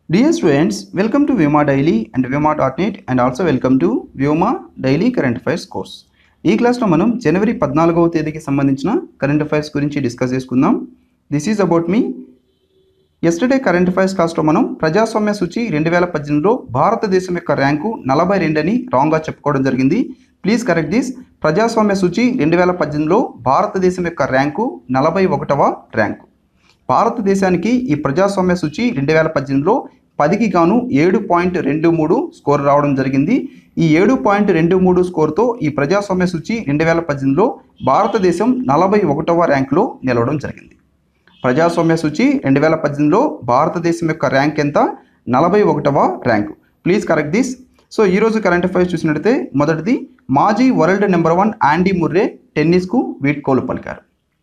Dear students, welcome to Vyoma Daily and Vyoma.net and also welcome to Vyoma Daily Current Affairs course. ఈ క్లాస్లో మనం జనవరి పద్నాలుగవ తేదీకి సంబంధించిన కరెంట్ అఫైర్స్ గురించి డిస్కస్ చేసుకుందాం this is about me yesterday current affairs క్లాస్లో మనం ప్రజాస్వామ్య సూచి రెండు వేల పద్దెనిమిదిలో భారతదేశం యొక్క ర్యాంకు నలభై రెండని రాంగ్గా చెప్పుకోవడం జరిగింది ప్లీజ్ కరెక్ట్ దిస్ ప్రజాస్వామ్య సూచి రెండు వేల పద్దెనిమిదిలో భారతదేశం యొక్క ర్యాంకు నలభై ఒకటవ ర్యాంకు భారతదేశానికి ఈ ప్రజాస్వామ్య సూచి రెండు వేల పద్దెనిమిదిలో పదికి గాను ఏడు పాయింట్ రెండు మూడు స్కోర్ రావడం జరిగింది ఈ ఏడు పాయింట్ రెండు మూడు స్కోర్తో ఈ ప్రజాస్వామ్య సూచి రెండు వేల పద్దెనిమిదిలో భారతదేశం నలభై ఒకటవ ర్యాంకులో నిలవడం జరిగింది ప్రజాస్వామ్య సూచి రెండు వేల పద్దెనిమిదిలో భారతదేశం యొక్క ర్యాంక్ ఎంత నలభై ఒకటవ rank please correct this so ఈరోజు కరెంట్ అఫైర్స్ చూసినట్లయితే మొదటిది మాజీ world number one Andy Murray టెన్నిస్కు వీడ్కోలు పలికారు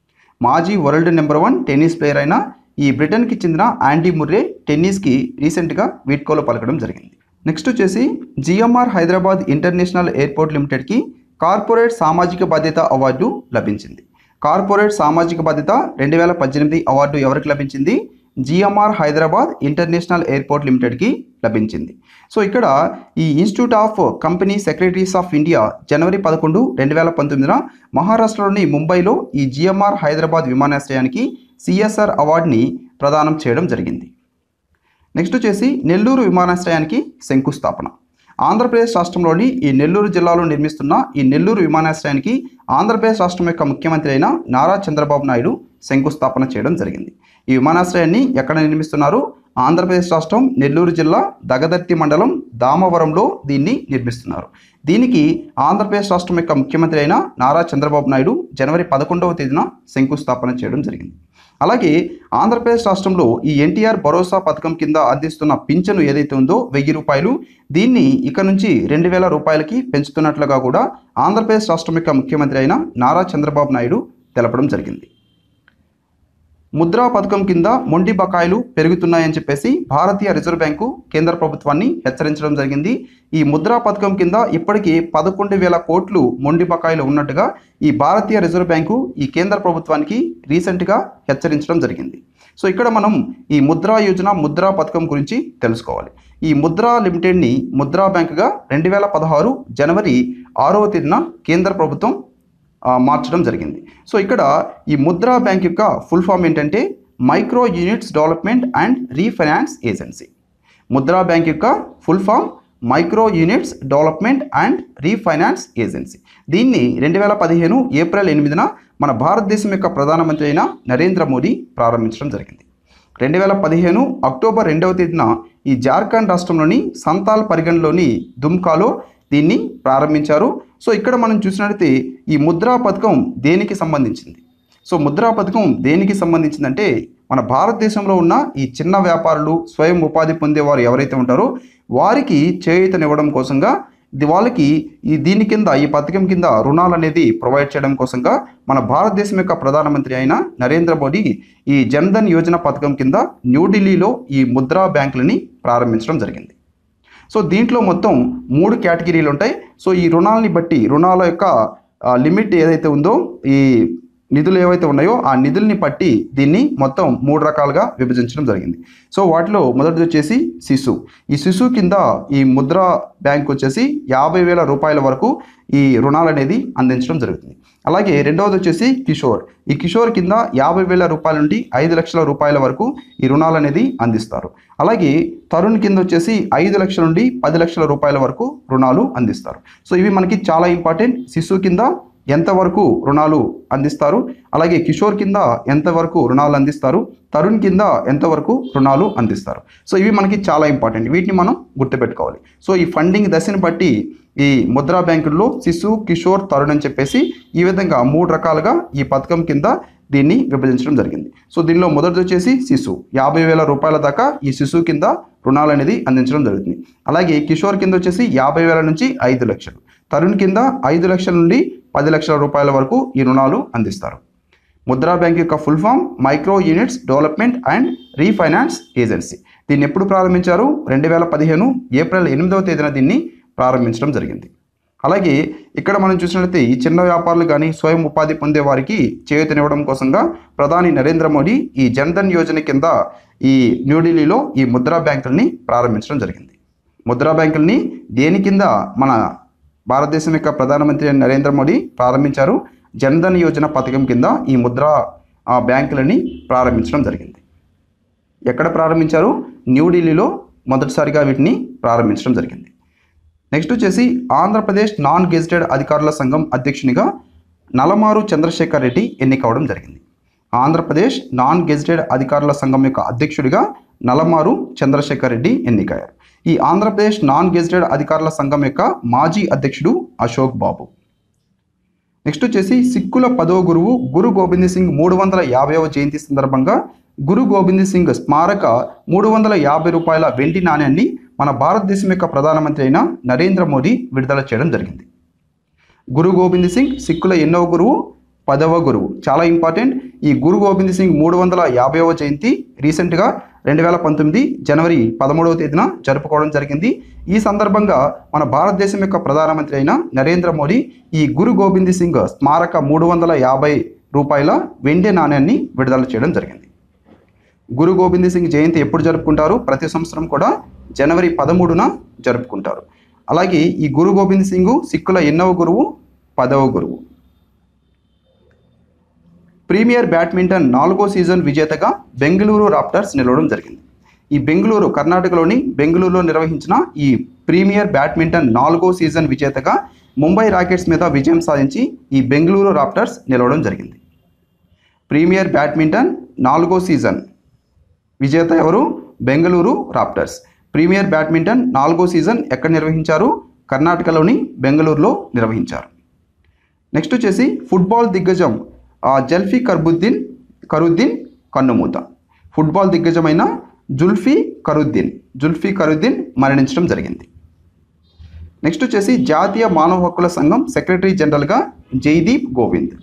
మాజీ world number one tennis player అయిన ఈ బ్రిటన్కి చెందిన యాండీ ముర్రే టెన్నిస్కి రీసెంట్గా వీడ్కోలు పలకడం జరిగింది నెక్స్ట్ వచ్చేసి జిఎంఆర్ హైదరాబాద్ ఇంటర్నేషనల్ ఎయిర్పోర్ట్ లిమిటెడ్కి కార్పొరేట్ సామాజిక బాధ్యత అవార్డు లభించింది కార్పొరేట్ సామాజిక బాధ్యత రెండు వేల పద్దెనిమిది అవార్డు ఎవరికి లభించింది జిఎంఆర్ హైదరాబాద్ ఇంటర్నేషనల్ ఎయిర్పోర్ట్ లిమిటెడ్కి లభించింది సో ఇక్కడ ఈ institute of company secretaries of India జనవరి పదకొండు రెండు వేల పంతొమ్మిదిన మహారాష్ట్రలోని ముంబైలో ఈ జిఎంఆర్ హైదరాబాద్ విమానాశ్రయానికి సిఎస్ఆర్ అవార్డుని ప్రదానం చేయడం జరిగింది నెక్స్ట్ వచ్చేసి నెల్లూరు విమానాశ్రయానికి శంకుస్థాపన ఆంధ్రప్రదేశ్ రాష్ట్రంలోని ఈ నెల్లూరు జిల్లాలో నిర్మిస్తున్న ఈ నెల్లూరు విమానాశ్రయానికి ఆంధ్రప్రదేశ్ రాష్ట్రం యొక్క ముఖ్యమంత్రి అయిన నారా చంద్రబాబు నాయుడు శంకుస్థాపన చేయడం జరిగింది ఈ విమానాశ్రయాన్ని ఎక్కడ నిర్మిస్తున్నారు ఆంధ్రప్రదేశ్ రాష్ట్రం నెల్లూరు జిల్లా దగదర్తి మండలం దామవరంలో దీన్ని నిర్మిస్తున్నారు దీనికి ఆంధ్రప్రదేశ్ రాష్ట్రం యొక్క ముఖ్యమంత్రి అయిన నారా చంద్రబాబు నాయుడు జనవరి పదకొండవ తేదీన శంకుస్థాపన చేయడం జరిగింది అలాగే ఆంధ్రప్రదేశ్ రాష్ట్రంలో ఈ ఎన్టీఆర్ భరోసా పథకం కింద అందిస్తున్న పింఛను ఏదైతే ఉందో వెయ్యి రూపాయలు దీన్ని ఇక నుంచి రెండు వేల రూపాయలకి పెంచుతున్నట్లుగా కూడా ఆంధ్రప్రదేశ్ రాష్ట్రం యొక్క ముఖ్యమంత్రి అయిన నారా చంద్రబాబు నాయుడు తెలపడం జరిగింది ముద్రా పథకం కింద మొండి బకాయిలు పెరుగుతున్నాయని చెప్పేసి భారతీయ రిజర్వ్ బ్యాంకు కేంద్ర ప్రభుత్వాన్ని హెచ్చరించడం జరిగింది ఈ ముద్రా పథకం కింద ఇప్పటికీ పదకొండు వేల కోట్లు మొండి బకాయిలు ఉన్నట్టుగా ఈ భారతీయ రిజర్వ్ బ్యాంకు ఈ కేంద్ర ప్రభుత్వానికి రీసెంట్గా హెచ్చరించడం జరిగింది సో ఇక్కడ మనం ఈ ముద్రా యోజన ముద్రా పథకం గురించి తెలుసుకోవాలి ఈ ముద్రా లిమిటెడ్ని ముద్రా బ్యాంకుగా రెండు వేల పదహారు జనవరి ఆరవ తేదీన కేంద్ర ప్రభుత్వం ఆ, మార్చడం జరిగింది సో ఇక్కడ ఈ ముద్రా బ్యాంక్ యొక్క ఫుల్ ఫామ్ ఏంటంటే micro units development and refinance agency Mudra bank యొక్క full form micro units development and refinance agency దీన్ని రెండు వేల పదిహేను ఏప్రిల్ ఎనిమిదిన మన భారతదేశం యొక్క ప్రధానమంత్రి అయిన నరేంద్ర మోదీ ప్రారంభించడం జరిగింది రెండు వేల పదిహేను అక్టోబర్ రెండవ తేదీన ఈ జార్ఖండ్ రాష్ట్రంలోని సంతాల్ పరిగణలోని దుమ్కాలో దీన్ని ప్రారంభించారు సో ఇక్కడ మనం చూసినట్లయితే ఈ ముద్రా పథకం దేనికి సంబంధించింది సో ముద్రా పథకం దేనికి సంబంధించిందంటే మన భారతదేశంలో ఉన్న ఈ చిన్న వ్యాపారులు స్వయం ఉపాధి పొందేవారు ఎవరైతే ఉంటారో వారికి చేయూతనివ్వడం కోసంగా ఇది వాళ్ళకి ఈ దీని కింద ఈ పథకం కింద రుణాలు అనేది ప్రొవైడ్ చేయడం కోసంగా మన భారతదేశం యొక్క ప్రధానమంత్రి అయిన నరేంద్ర మోడీ ఈ జన్ధన్ యోజన పథకం కింద న్యూఢిల్లీలో ఈ ముద్రా బ్యాంకులని ప్రారంభించడం జరిగింది సో దీంట్లో మొత్తం మూడు కేటగిరీలు ఉంటాయి సో ఈ రుణాలని బట్టి రుణాల యొక్క ఆ, లిమిట్ ఏదైతే ఉందో ఈ నిధులు ఏవైతే ఉన్నాయో ఆ నిధుల్ని బట్టి దీన్ని మొత్తం మూడు రకాలుగా విభజించడం జరిగింది సో వాటిలో మొదటిది వచ్చేసి శిశు ఈ శిశు కింద ఈ ముద్రా బ్యాంక్ వచ్చేసి యాభై వేల రూపాయల వరకు ఈ రుణాలు అనేది అందించడం జరుగుతుంది అలాగే రెండవది వచ్చేసి కిషోర్ ఈ కిషోర్ కింద యాభై వేల రూపాయల నుండి ఐదు లక్షల రూపాయల వరకు ఈ రుణాలు అనేది అందిస్తారు అలాగే తరుణ్ కింద వచ్చేసి ఐదు లక్షల నుండి పది లక్షల రూపాయల వరకు రుణాలు అందిస్తారు సో ఇవి మనకి చాలా ఇంపార్టెంట్ శిశు కింద ఎంతవరకు రుణాలు అందిస్తారు అలాగే కిషోర్ కింద ఎంతవరకు రుణాలు అందిస్తారు తరుణ్ కింద ఎంతవరకు రుణాలు అందిస్తారు సో ఇవి మనకి చాలా ఇంపార్టెంట్ వీటిని మనం గుర్తుపెట్టుకోవాలి సో ఈ ఫండింగ్ దశని బట్టి ఈ ముద్రా బ్యాంకుల్లో శిశు కిషోర్ తరుణ్ అని చెప్పేసి ఈ విధంగా మూడు రకాలుగా ఈ పథకం కింద దీన్ని విభజించడం జరిగింది సో దీనిలో మొదటిది వచ్చేసి శిశు యాభై వేల రూపాయల దాకా ఈ శిశువు కింద రుణాలు అనేది అందించడం జరుగుతుంది అలాగే కిషోర్ కింద వచ్చేసి యాభై వేల నుంచి ఐదు లక్షలు తరుణ్ కింద ఐదు లక్షల నుండి పది లక్షల రూపాయల వరకు ఈ రుణాలు అందిస్తారు ముద్రా బ్యాంక్ యొక్క full form micro units development and refinance agency దీన్ని ఎప్పుడు ప్రారంభించారు రెండు వేల పదిహేను ఏప్రిల్ ఎనిమిదవ తేదీన దీన్ని ప్రారంభించడం జరిగింది అలాగే ఇక్కడ మనం చూసినట్లయితే ఈ చిన్న వ్యాపారులు కానీ స్వయం ఉపాధి పొందే వారికి చేయూతనివ్వడం కోసంగా ప్రధాని నరేంద్ర మోడీ ఈ జన్ధన్ యోజన కింద ఈ న్యూఢిల్లీలో ఈ ముద్రా బ్యాంకుల్ని ప్రారంభించడం జరిగింది ముద్రా బ్యాంకుల్ని దేని కింద మన భారతదేశం యొక్క ప్రధానమంత్రి అయిన నరేంద్ర మోడీ ప్రారంభించారు జన్ధన్ యోజన పథకం కింద ఈ ముద్రా ఆ, బ్యాంకులని ప్రారంభించడం జరిగింది ఎక్కడ ప్రారంభించారు న్యూఢిల్లీలో మొదటిసారిగా వీటిని ప్రారంభించడం జరిగింది నెక్స్ట్ వచ్చేసి ఆంధ్రప్రదేశ్ నాన్ గెజిటెడ్ అధికారుల సంఘం అధ్యక్షునిగా నలమారు చంద్రశేఖర్ రెడ్డి ఎన్నికవడం జరిగింది ఆంధ్రప్రదేశ్ నాన్ గెజిటెడ్ అధికారుల సంఘం యొక్క అధ్యక్షుడిగా నలమారు చంద్రశేఖర్ రెడ్డి ఎన్నికయ్యారు ఈ ఆంధ్రప్రదేశ్ నాన్ గెజిటెడ్ అధికారుల సంఘం యొక్క మాజీ అధ్యక్షుడు అశోక్ బాబు నెక్స్ట్ వచ్చేసి సిక్కుల పదో గురువు గురు గోబింద్ సింగ్ మూడు వందల యాభైవ జయంతి సందర్భంగా గురు గోబింద్ సింగ్ స్మారక మూడు వందల యాభై రూపాయల వెండి నాణ్యాన్ని మన భారతదేశం యొక్క ప్రధానమంత్రి అయిన నరేంద్ర మోడీ విడుదల చేయడం జరిగింది గురు గోబింద్ సింగ్ సిక్కుల ఎన్నవ గురువు పదవ గురువు చాలా ఇంపార్టెంట్ ఈ గురు గోబింద్ సింగ్ మూడు వందల యాభైవ జయంతి రీసెంట్గా రెండు వేల పంతొమ్మిది జనవరి పదమూడవ తేదీన జరుపుకోవడం జరిగింది ఈ సందర్భంగా మన భారతదేశం యొక్క ప్రధానమంత్రి అయిన నరేంద్ర మోడీ ఈ గురు గోబింద్ సింగ్ స్మారక మూడు వందల యాభై రూపాయల వెండి నాణ్యాన్ని విడుదల చేయడం జరిగింది గురు గోబింద్ సింగ్ జయంతి ఎప్పుడు జరుపుకుంటారు ప్రతి సంవత్సరం కూడా జనవరి పదమూడున జరుపుకుంటారు అలాగే ఈ గురు గోబింద్ సింగ్ సిక్కుల ఎన్నవ గురువు పదవ గురువు ప్రీమియర్ బ్యాడ్మింటన్ నాలుగో సీజన్ విజేతగా బెంగళూరు రాప్టర్స్ నిలవడం జరిగింది ఈ బెంగళూరు కర్ణాటకలోని బెంగళూరులో నిర్వహించిన ఈ ప్రీమియర్ బ్యాడ్మింటన్ నాలుగో సీజన్ విజేతగా ముంబై రాకెట్స్ మీద విజయం సాధించి ఈ బెంగళూరు రాప్టర్స్ నిలవడం జరిగింది ప్రీమియర్ బ్యాడ్మింటన్ నాలుగో సీజన్ విజేత ఎవరు బెంగళూరు రాప్టర్స్ ప్రీమియర్ బ్యాడ్మింటన్ నాలుగో సీజన్ ఎక్కడ నిర్వహించారు కర్ణాటకలోని బెంగళూరులో నిర్వహించారు నెక్స్ట్ వచ్చేసి ఫుట్బాల్ దిగ్గజం ఆ, జల్ఫీ కర్బుద్దీన్ కరుద్దీన్ కన్నుమూత ఫుట్బాల్ దిగ్గజమైన జుల్ఫీ కరుద్దీన్ జుల్ఫీ కరుద్దీన్ మరణించడం జరిగింది నెక్స్ట్ వచ్చేసి జాతీయ మానవ హక్కుల సంఘం సెక్రటరీ జనరల్గా Jaideep Govind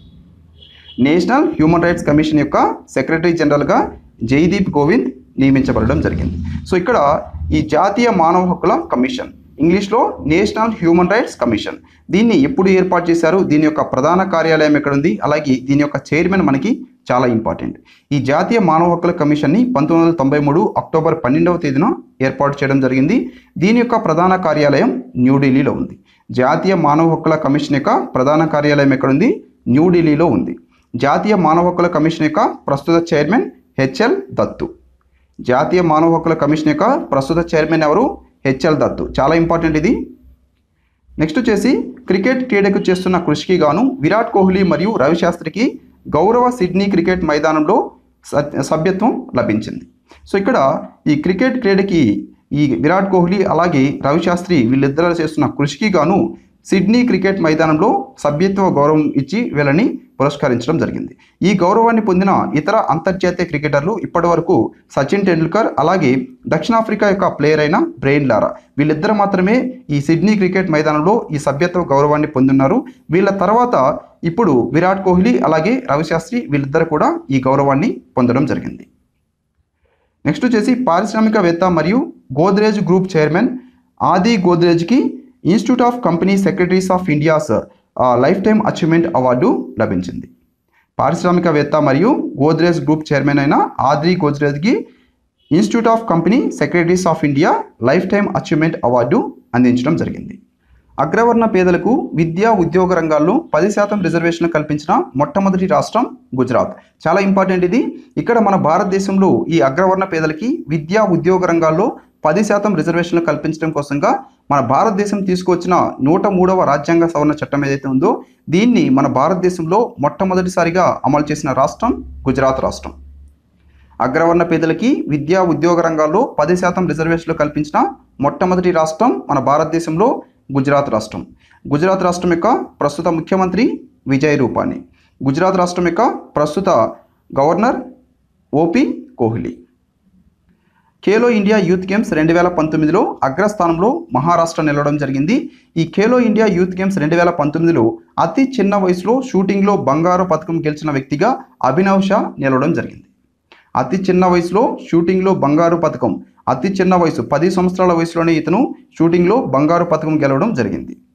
national human rights commission యొక్క సెక్రటరీ జనరల్గా జైదీప్ గోవింద్ నియమించబడడం జరిగింది సో ఇక్కడ ఈ జాతీయ మానవ హక్కుల కమిషన్ ఇంగ్లీష్లో నేషనల్ హ్యూమన్ రైట్స్ కమిషన్ దీన్ని ఎప్పుడు ఏర్పాటు చేశారు దీని యొక్క ప్రధాన కార్యాలయం ఎక్కడ ఉంది అలాగే దీని యొక్క చైర్మన్ మనకి చాలా ఇంపార్టెంట్ ఈ జాతీయ మానవ హక్కుల కమిషన్ని పంతొమ్మిది వందల తొంభై మూడు అక్టోబర్ పన్నెండవ తేదీన ఏర్పాటు చేయడం జరిగింది దీని యొక్క ప్రధాన కార్యాలయం న్యూఢిల్లీలో ఉంది జాతీయ మానవ హక్కుల కమిషన్ యొక్క ప్రధాన కార్యాలయం ఎక్కడుంది న్యూఢిల్లీలో ఉంది జాతీయ మానవ హక్కుల కమిషన్ యొక్క ప్రస్తుత చైర్మన్ హెచ్ఎల్ దత్తు జాతీయ మానవ హక్కుల కమిషన్ యొక్క ప్రస్తుత చైర్మన్ ఎవరు హెచ్ఎల్ దత్తు చాలా ఇంపార్టెంట్ ఇది నెక్స్ట్ వచ్చేసి క్రికెట్ క్రీడకు చేస్తున్న కృషికి గాను విరాట్ కోహ్లీ మరియు రవిశాస్త్రికి గౌరవ సిడ్నీ క్రికెట్ మైదానంలో స- సభ్యత్వం లభించింది సో ఇక్కడ ఈ క్రికెట్ క్రీడకి ఈ విరాట్ కోహ్లీ అలాగే రవిశాస్త్రి వీళ్ళిద్దరు చేస్తున్న కృషికి గాను సిడ్నీ క్రికెట్ మైదానంలో సభ్యత్వ గౌరవం ఇచ్చి వీళ్ళని పురస్కరించడం జరిగింది ఈ గౌరవాన్ని పొందిన ఇతర అంతర్జాతీయ క్రికెటర్లు ఇప్పటివరకు సచిన్ టెండూల్కర్ అలాగే దక్షిణాఫ్రికా యొక్క ప్లేయర్ అయిన బ్రెయిన్ లారా వీళ్ళిద్దరు మాత్రమే ఈ సిడ్నీ క్రికెట్ మైదానంలో ఈ సభ్యత్వ గౌరవాన్ని పొందున్నారు వీళ్ళ తర్వాత ఇప్పుడు విరాట్ కోహ్లీ అలాగే రవిశాస్త్రి వీళ్ళిద్దరు కూడా ఈ గౌరవాన్ని పొందడం జరిగింది నెక్స్ట్ వచ్చేసి పారిశ్రామికవేత్త మరియు గోద్రేజ్ గ్రూప్ చైర్మన్ ఆది గోద్రేజ్కి institute of company secretaries of India's lifetime achievement award లభించింది పారిశ్రామికవేత్త మరియు గోద్రేజ్ గ్రూప్ చైర్మన్ అయిన ఆది గోద్రేజ్కి institute of company secretaries of India lifetime achievement award అందించడం జరిగింది అగ్రవర్ణ పేదలకు విద్యా ఉద్యోగ రంగాల్లో పది శాతం రిజర్వేషన్లు కల్పించిన మొట్టమొదటి రాష్ట్రం గుజరాత్ చాలా ఇంపార్టెంట్ ఇది ఇక్కడ మన భారతదేశంలో ఈ అగ్రవర్ణ పేదలకి విద్యా ఉద్యోగ రంగాల్లో పది శాతం రిజర్వేషన్లు కల్పించడం కోసంగా మన భారతదేశం తీసుకొచ్చిన నూట మూడవ రాజ్యాంగ సవరణ చట్టం ఏదైతే ఉందో దీన్ని మన భారతదేశంలో మొట్టమొదటిసారిగా అమలు చేసిన రాష్ట్రం గుజరాత్ రాష్ట్రం అగ్రవర్ణ పేదలకి విద్యా ఉద్యోగ రంగాల్లో పది శాతం రిజర్వేషన్లు కల్పించిన మొట్టమొదటి రాష్ట్రం మన భారతదేశంలో గుజరాత్ రాష్ట్రం గుజరాత్ రాష్ట్రం యొక్క ప్రస్తుత ముఖ్యమంత్రి విజయ్ రూపాని గుజరాత్ రాష్ట్రం యొక్క ప్రస్తుత governor O P Kohli Khelo India youth games రెండు వేల పంతొమ్మిదిలో అగ్రస్థానంలో మహారాష్ట్ర నిలవడం జరిగింది ఈ ఖేలో ఇండియా యూత్ గేమ్స్ రెండు వేల పంతొమ్మిదిలో అతి చిన్న వయసులో షూటింగ్లో బంగారు పథకం గెలిచిన వ్యక్తిగా అభినవ్ షా నిలవడం జరిగింది అతి చిన్న వయసులో షూటింగ్లో బంగారు పథకం అతి చిన్న వయసు పది సంవత్సరాల వయసులోనే ఇతను షూటింగ్లో బంగారు పథకం గెలవడం జరిగింది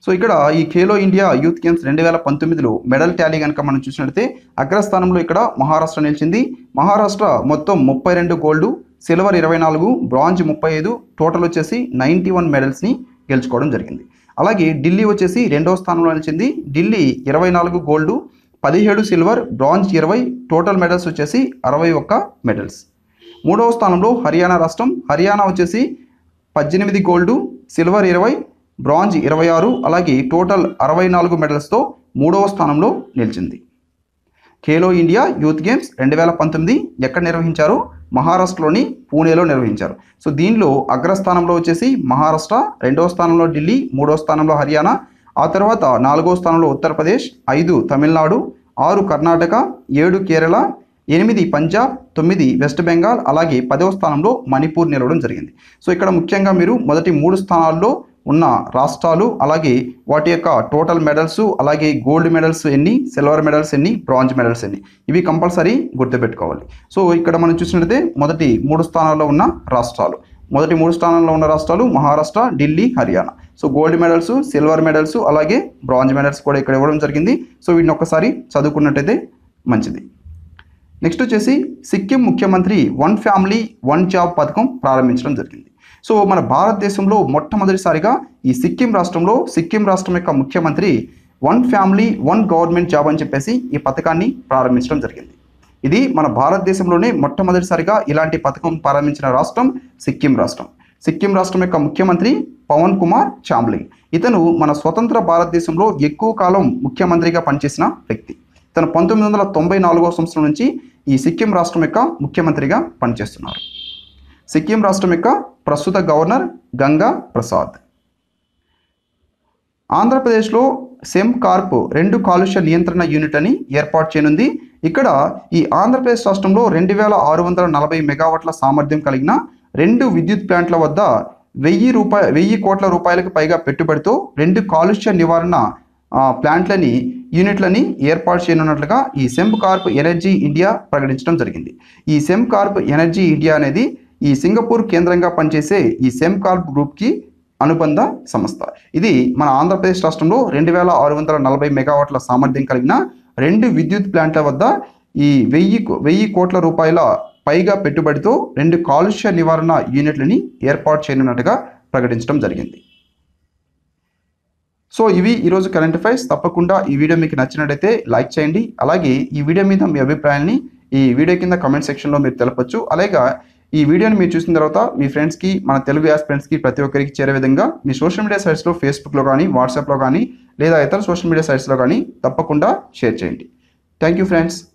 సో ఇక్కడ ఈ ఖేలో ఇండియా యూత్ గేమ్స్ రెండు వేల పంతొమ్మిదిలో మెడల్ ట్యాలీ కనుక మనం చూసినట్లయితే అగ్రస్థానంలో ఇక్కడ మహారాష్ట్ర నిలిచింది మహారాష్ట్ర మొత్తం ముప్పై రెండు గోల్డ్ సిల్వర్ ఇరవై నాలుగు బ్రాంజ్ ముప్పై ఐదు టోటల్ వచ్చేసి నైంటీ వన్ మెడల్స్ని గెలుచుకోవడం జరిగింది అలాగే ఢిల్లీ వచ్చేసి రెండవ స్థానంలో నిలిచింది ఢిల్లీ ఇరవై నాలుగు గోల్డ్ పదిహేడు సిల్వర్ బ్రాంజ్ ఇరవై టోటల్ మెడల్స్ వచ్చేసి అరవై ఒక్క మెడల్స్ మూడవ స్థానంలో హర్యానా రాష్ట్రం హర్యానా వచ్చేసి పద్దెనిమిది గోల్డ్ సిల్వర్ ఇరవై బ్రాంజ్ ఇరవై ఆరు అలాగే టోటల్ అరవై నాలుగు మెడల్స్తో మూడవ స్థానంలో నిలిచింది ఖేలో ఇండియా యూత్ గేమ్స్ రెండు వేల పంతొమ్మిది ఎక్కడ నిర్వహించారు మహారాష్ట్రలోని పూణేలో నిర్వహించారు సో దీనిలో అగ్రస్థానంలో వచ్చేసి మహారాష్ట్ర రెండవ స్థానంలో ఢిల్లీ మూడవ స్థానంలో హర్యానా ఆ తర్వాత నాలుగో స్థానంలో ఉత్తరప్రదేశ్ ఐదు తమిళనాడు ఆరు కర్ణాటక ఏడు కేరళ ఎనిమిది పంజాబ్ తొమ్మిది వెస్ట్ బెంగాల్ అలాగే పదవ స్థానంలో మణిపూర్ నిలవడం జరిగింది సో ఇక్కడ ముఖ్యంగా మీరు మొదటి మూడు స్థానాల్లో ఉన్న రాష్ట్రాలు అలాగే వాటి యొక్క టోటల్ మెడల్స్ అలాగే గోల్డ్ మెడల్స్ ఎన్ని సిల్వర్ మెడల్స్ ఎన్ని బ్రాంజ్ మెడల్స్ ఎన్ని ఇవి కంపల్సరీ గుర్తుపెట్టుకోవాలి సో ఇక్కడ మనం చూసినట్లయితే మొదటి మూడు స్థానాల్లో ఉన్న రాష్ట్రాలు మొదటి మూడు స్థానాల్లో ఉన్న రాష్ట్రాలు Maharashtra Delhi Haryana so gold medals silver medals అలాగే బ్రాంజ్ మెడల్స్ కూడా ఇక్కడ ఇవ్వడం జరిగింది సో వీటిని ఒక్కసారి చదువుకున్నట్టయితే మంచిది నెక్స్ట్ వచ్చేసి సిక్కిం ముఖ్యమంత్రి వన్ ఫ్యామిలీ వన్ జాబ్ పథకం ప్రారంభించడం జరిగింది సో మన భారతదేశంలో మొట్టమొదటిసారిగా ఈ సిక్కిం రాష్ట్రంలో సిక్కిం రాష్ట్రం యొక్క ముఖ్యమంత్రి one family one government job అని చెప్పేసి ఈ పథకాన్ని ప్రారంభించడం జరిగింది ఇది మన భారతదేశంలోనే మొట్టమొదటిసారిగా ఇలాంటి పథకం ప్రారంభించిన రాష్ట్రం సిక్కిం రాష్ట్రం సిక్కిం రాష్ట్రం యొక్క ముఖ్యమంత్రి పవన్ కుమార్ చామ్లింగ్ ఇతను మన స్వతంత్ర భారతదేశంలో ఎక్కువ కాలం ముఖ్యమంత్రిగా పనిచేసిన వ్యక్తి తను పంతొమ్మిది వందల తొంభై నాలుగవ సంవత్సరం నుంచి ఈ సిక్కిం రాష్ట్రం యొక్క ముఖ్యమంత్రిగా పనిచేస్తున్నారు సిక్కిం రాష్ట్రం యొక్క ప్రస్తుత గవర్నర్ గంగా ప్రసాద్ ఆంధ్రప్రదేశ్లో సెమ్ కార్ప్ రెండు కాలుష్య నియంత్రణ యూనిట్ అని ఏర్పాటు చేయనుంది ఇక్కడ ఈ ఆంధ్రప్రదేశ్ రాష్ట్రంలో రెండు వేల ఆరు వందల నలభై మెగావాట్ల సామర్థ్యం కలిగిన రెండు విద్యుత్ ప్లాంట్ల వద్ద వెయ్యి రూపాయ వెయ్యి కోట్ల రూపాయలకు పైగా పెట్టుబడితో రెండు కాలుష్య నివారణ ఆ, ప్లాంట్లని యూనిట్లని ఏర్పాటు చేయనున్నట్లుగా ఈ సెమ్ కార్ప్ ఎనర్జీ ఇండియా ప్రకటించడం జరిగింది ఈ సెమ్ కార్ప్ ఎనర్జీ ఇండియా అనేది ఈ సింగపూర్ కేంద్రంగా పనిచేసే ఈ సెమ్ కార్ప్ గ్రూప్కి అనుబంధ సంస్థ ఇది మన ఆంధ్రప్రదేశ్ రాష్ట్రంలో రెండు వేల ఆరు వందల నలభై మెగావాట్ల సామర్థ్యం కలిగిన రెండు విద్యుత్ ప్లాంట్ల వద్ద ఈ వెయ్యి కో- వెయ్యి కోట్ల రూపాయల పైగా పెట్టుబడితో రెండు కాలుష్య నివారణ యూనిట్లని ఏర్పాటు చేయనున్నట్టుగా ప్రకటించడం జరిగింది సో ఇవి ఈరోజు కరెంట్ అఫైర్స్ తప్పకుండా ఈ వీడియో మీకు నచ్చినట్టయితే లైక్ చేయండి అలాగే ఈ వీడియో మీద మీ అభిప్రాయాన్ని ఈ వీడియో కింద కమెంట్ సెక్షన్లో మీరు తెలపచ్చు అలాగే ఈ వీడియోని మీరు చూసిన తర్వాత మీ ఫ్రెండ్స్కి మన తెలుగు యాస్పిరెంట్స్కి ప్రతి ఒక్కరికి చేరే విధంగా మీ సోషల్ మీడియా సైట్స్లో ఫేస్బుక్లో కానీ వాట్సాప్లో కానీ లేదా ఇతర సోషల్ మీడియా సైట్స్లో కానీ తప్పకుండా షేర్ చేయండి థ్యాంక్ యూ ఫ్రెండ్స్